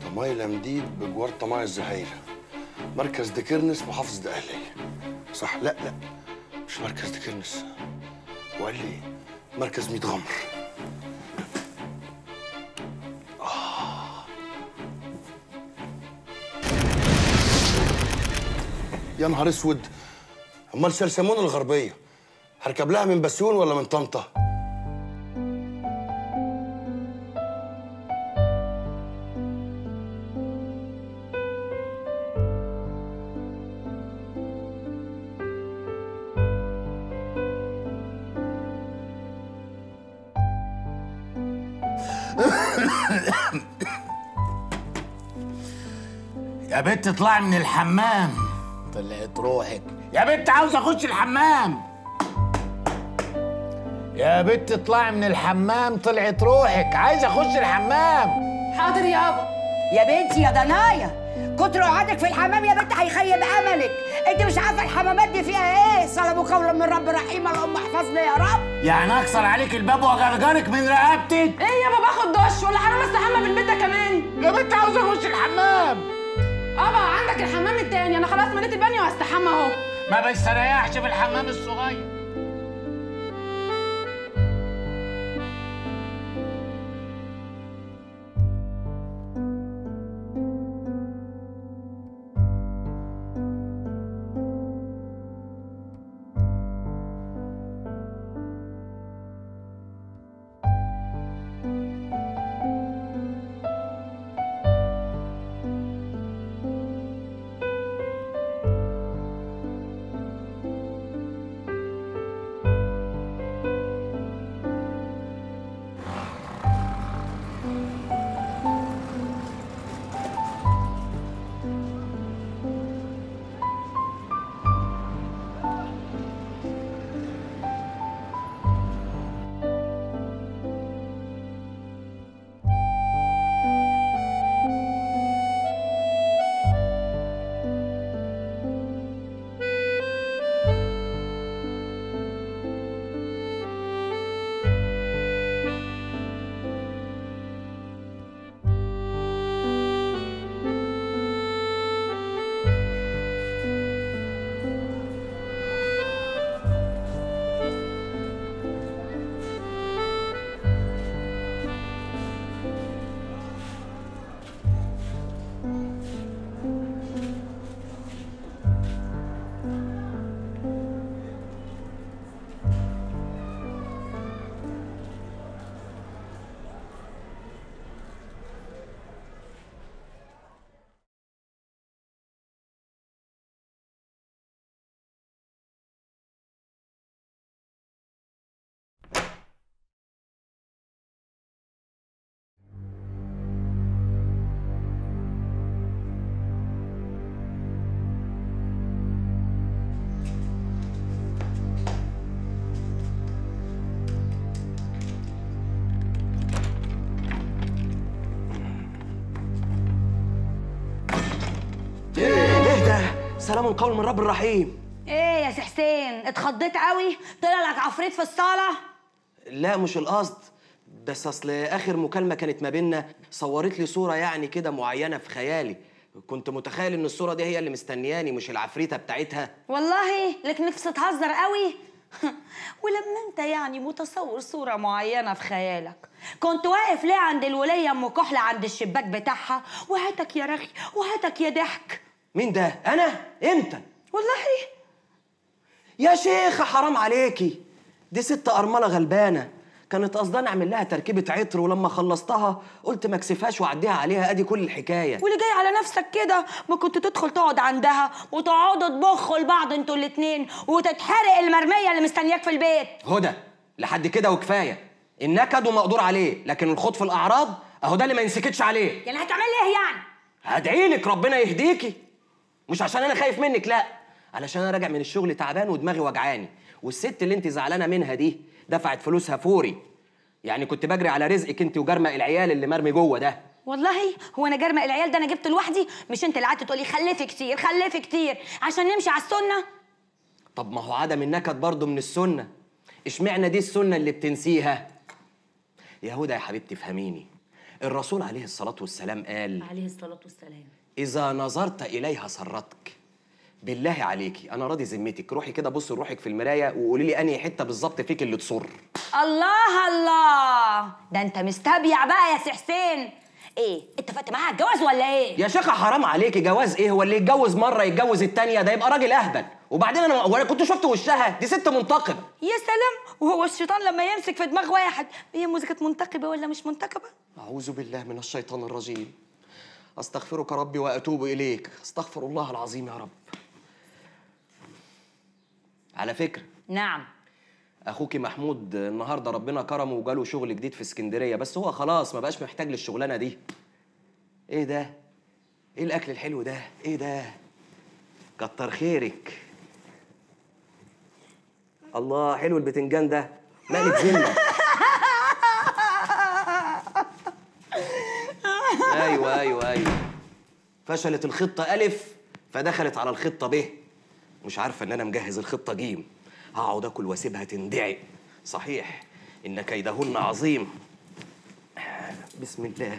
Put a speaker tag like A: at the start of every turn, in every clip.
A: طمايلة مديد بجوار طماع الزهايرة مركز دكرنس محافظة دقهلية صح لا لا مش مركز دكرنس وقال لي مركز ميت غمر آه. يا نهار اسود امال سلسمون الغربية هركب لها من بسيون ولا من طنطا؟
B: يا بنت اطلعي من الحمام طلعت روحك يا بنت عاوز اخش الحمام يا بنت اطلعي من الحمام طلعت روحك عايز اخش الحمام
C: حاضر يابا
D: يا بنتي يا ضنايا كتر قعدك في الحمام يا بنت هيخيب املك انت مش عارفه الحمامات دي فيها ايه سلام قولا من رب رحيم اللهم احفظنا يا رب
B: يعني اكسر عليك الباب واجرجرك من رقبتك
C: ايه يابا باخد دش ولا حرام استحمى في البيت ده كمان
B: يا بنت عاوز اخش الحمام
C: ابا عندك الحمام التاني انا خلاص مليت البانيو وهستحمى اهو
B: ما بستريحش في الحمام الصغير
E: ايه ده سلام قول من رب الرحيم
D: ايه يا سي حسين اتخضيت قوي طلع لك عفريت في الصاله
E: لا مش القصد بس اصل اخر مكالمه كانت ما بيننا صورت لي صوره يعني كده معينه في خيالي كنت متخيل ان الصوره دي هي اللي مستنياني مش العفريته بتاعتها
D: والله لك نفس تهزر قوي ولما انت يعني متصور صورة معينة في خيالك كنت واقف ليه عند الولية ام كحلة عند الشباك بتاعها وهاتك يا رغي وهاتك يا ضحك
E: مين ده انا امتى
D: والله
E: يا شيخه حرام عليكي دي ست ارمله غلبانه كانت قصداني اعمل لها تركيبه عطر ولما خلصتها قلت ما اكسفهاش واعديها عليها ادي كل الحكايه
D: واللي جاي على نفسك كده ما كنت تدخل تقعد عندها وتقعدوا تبخوا لبعض انتوا الاتنين وتتحرق المرمية اللي مستنياك في البيت
E: هدى لحد كده وكفايه النكد ومقدور عليه لكن الخوض في الاعراض اهو ده اللي ما ينسكتش عليه
D: يعني هتعمل لي ايه يعني
E: هدعي لك ربنا يهديكي مش عشان انا خايف منك لا علشان انا راجع من الشغل تعبان ودماغي وجعاني والست اللي انت زعلانه منها دي دفعت فلوسها فوري يعني كنت بجري على رزقك انت وجرمق العيال اللي مرمي جوه ده
D: والله هو انا جرمق العيال ده انا جبته لوحدي مش انت اللي قعدت تقولي خلفي كتير خلفي كتير عشان نمشي على السنه
E: طب ما هو عدم النكد برضه من السنه اشمعنى دي السنه اللي بتنسيها يا هدى يا حبيبتي فهميني الرسول عليه الصلاة والسلام قال
D: عليه الصلاة والسلام
E: إذا نظرت إليها سرتك بالله عليكي أنا راضي ذمتك روحي كده بصي لروحك في المراية وقولي لي أنهي حتة بالظبط فيك اللي تصر
D: الله الله ده انت مستبيع بقى يا سي حسين ايه اتفقت معاها على الجواز ولا ايه
E: يا شيخة حرام عليكي جواز إيه هو اللي يتجوز مرة يتجوز التانية ده يبقى راجل أهبل وبعدين أنا وأنا كنت شفت وشها دي ست منتقبة
D: يا سلام وهو الشيطان لما يمسك في دماغ واحد هي موزيكا منتقبة ولا مش منتقبة
E: أعوذ بالله من الشيطان الرجيم أستغفرك ربي وأتوب إليك أستغفر الله العظيم يا رب على فكرة
D: نعم
E: اخوكي محمود النهارده ربنا كرمه وجاله شغل جديد في اسكندريه بس هو خلاص ما بقاش محتاج للشغلانه دي ايه ده ايه الاكل الحلو ده ايه ده كتر خيرك الله حلو البتنجان ده مالك زلة ايوه ايوه ايوه فشلت الخطه الف فدخلت على الخطه ب مش عارفه ان انا مجهز الخطه جيم هقعد اكل واسيبها تندعي صحيح ان كيدهن عظيم بسم الله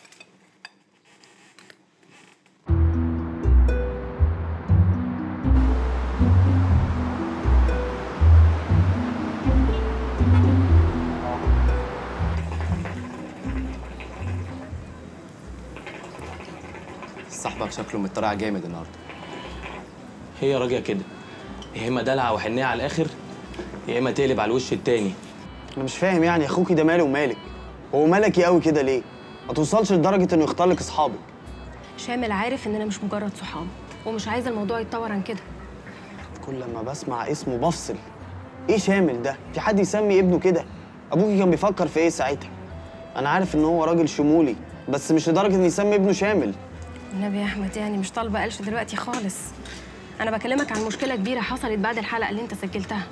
F: صاحبك شكله متطرع جامد النهارده هي راجعه كده يا اما دلع وحنيه على الاخر يا اما تقلب على الوش التاني
G: انا مش فاهم يعني اخوكي ده ماله ومالك هو ملكي قوي كده ليه ما توصلش لدرجه انه يختار لك اصحابك
H: شامل عارف اننا مش مجرد صحاب ومش عايزه الموضوع يتطور عن كده
G: كل ما بسمع اسمه بفصل ايه شامل ده في حد يسمي ابنه كده ابوكي كان بيفكر في ايه ساعتها انا عارف ان هو راجل شمولي بس مش لدرجه ان يسمي ابنه شامل
H: النبي يا احمد يعني مش طالبه قلش دلوقتي خالص انا بكلمك عن مشكله كبيره حصلت بعد الحلقه اللي انت سجلتها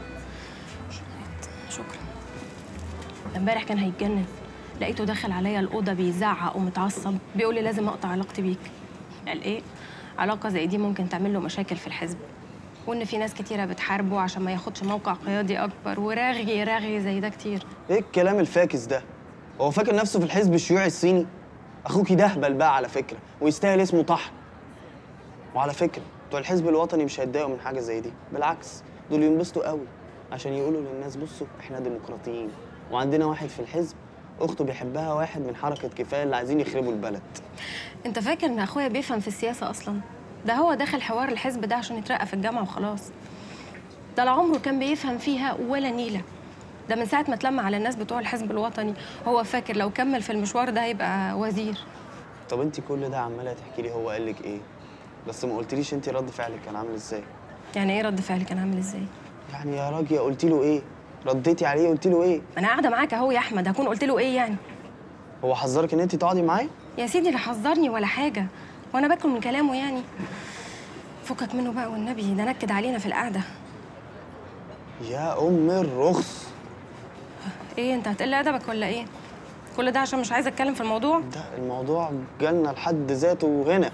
H: شكرا امبارح كان هيتجنن لقيته داخل عليا الاوضه بيزعق ومتعصب بيقول لي لازم اقطع علاقتي بيك قال ايه علاقه زي دي ممكن تعمل له مشاكل في الحزب وان في ناس كتيره بتحاربه عشان ما ياخدش موقع قيادي اكبر ورغي رغي زي ده كتير
G: ايه الكلام الفاكس ده هو فاكر نفسه في الحزب الشيوعي الصيني اخوكي ده هبل بقى على فكره ويستاهل اسمه طحن وعلى فكره بتوع الحزب الوطني مش هيتضايقوا من حاجه زي دي بالعكس دول ينبسطوا قوي عشان يقولوا للناس بصوا احنا ديمقراطيين وعندنا واحد في الحزب اخته بيحبها واحد من حركه كفايه اللي عايزين يخربوا البلد
H: انت فاكر ان اخويا بيفهم في السياسه اصلا ده هو داخل حوار الحزب ده عشان يترقى في الجامعه وخلاص ده لا عمره كان بيفهم فيها ولا نيله ده من ساعه ما اتلم على الناس بتوع الحزب الوطني هو فاكر لو كمل في المشوار ده هيبقى وزير
G: طب انت كل ده عماله تحكي لي هو قال لك ايه بس ما قلتليش انت رد فعلك كان عامل ازاي
H: يعني ايه رد فعلي كان عامل ازاي
G: يعني يا راجل قلت له ايه رديتي عليه قلت له ايه
H: انا قاعده معاك اهو يا احمد هكون قلت له ايه يعني
G: هو حذرك ان انت تقعدي معايا
H: يا سيدي لا حذرني ولا حاجه وانا باكل من كلامه يعني فكك منه بقى والنبي ده نكد علينا في القعده
G: يا ام الرخص
H: ايه انت هتقل ادبك ولا ايه كل ده عشان مش عايزه اتكلم في الموضوع
G: ده الموضوع جالنا لحد ذاته هنا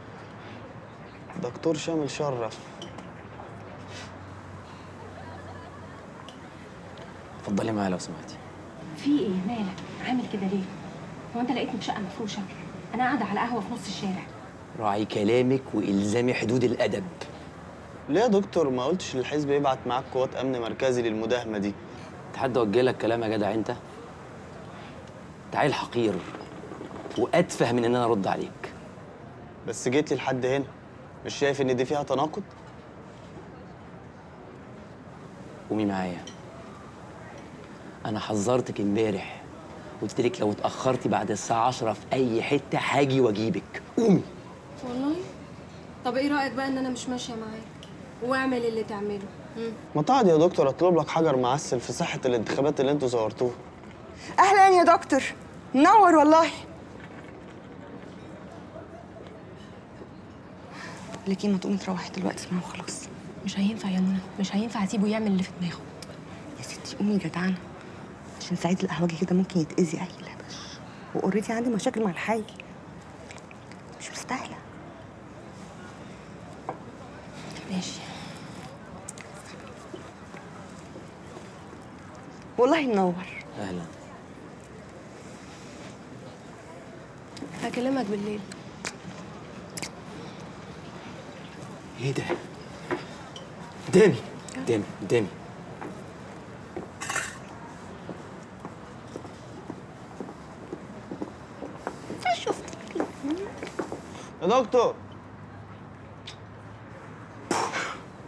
G: دكتور شامل شرف
F: اتفضلي معايا لو سمحتي
H: في ايه مالك عامل كده ليه هو انت لقيتني في شقه مفروشه انا قاعده على قهوه في نص الشارع
F: راعي كلامك والزامي حدود الادب
G: ليه يا دكتور ما قلتش للحزب يبعت معاك قوات امن مركزي للمداهمه دي
F: انت حد وجه لك كلام يا جدع انت انت عيل حقير واتفه من ان انا ارد عليك
G: بس جيت لي لحد هنا مش شايف ان دي فيها تناقض
F: قومي معايا انا حذرتك امبارح قلت لك لو اتاخرتي بعد الساعه 10 في اي حته هاجي واجيبك قومي
H: والله طب ايه رايك بقى ان انا مش ماشيه معاك واعمل اللي تعمله
G: ما تقعد يا دكتور اطلب لك حجر معسل في صحه الانتخابات اللي انتوا صورتوها
I: اهلا يا دكتور منور والله لكن ما تقومي تروحي دلوقتي معاه وخلاص
H: مش هينفع يا منى مش هينفع اسيبه يعمل اللي في دماغه
I: يا ستي قومي جدعانه عشان سعيد القهوجي كده ممكن يتاذي اي لبش واوريدي عندي مشاكل مع الحي مش مستاهله
H: ماشي
I: والله منور
F: اهلا
H: هكلمك بالليل
E: ايه ده؟ قدامي قدامي قدامي
G: يا دكتور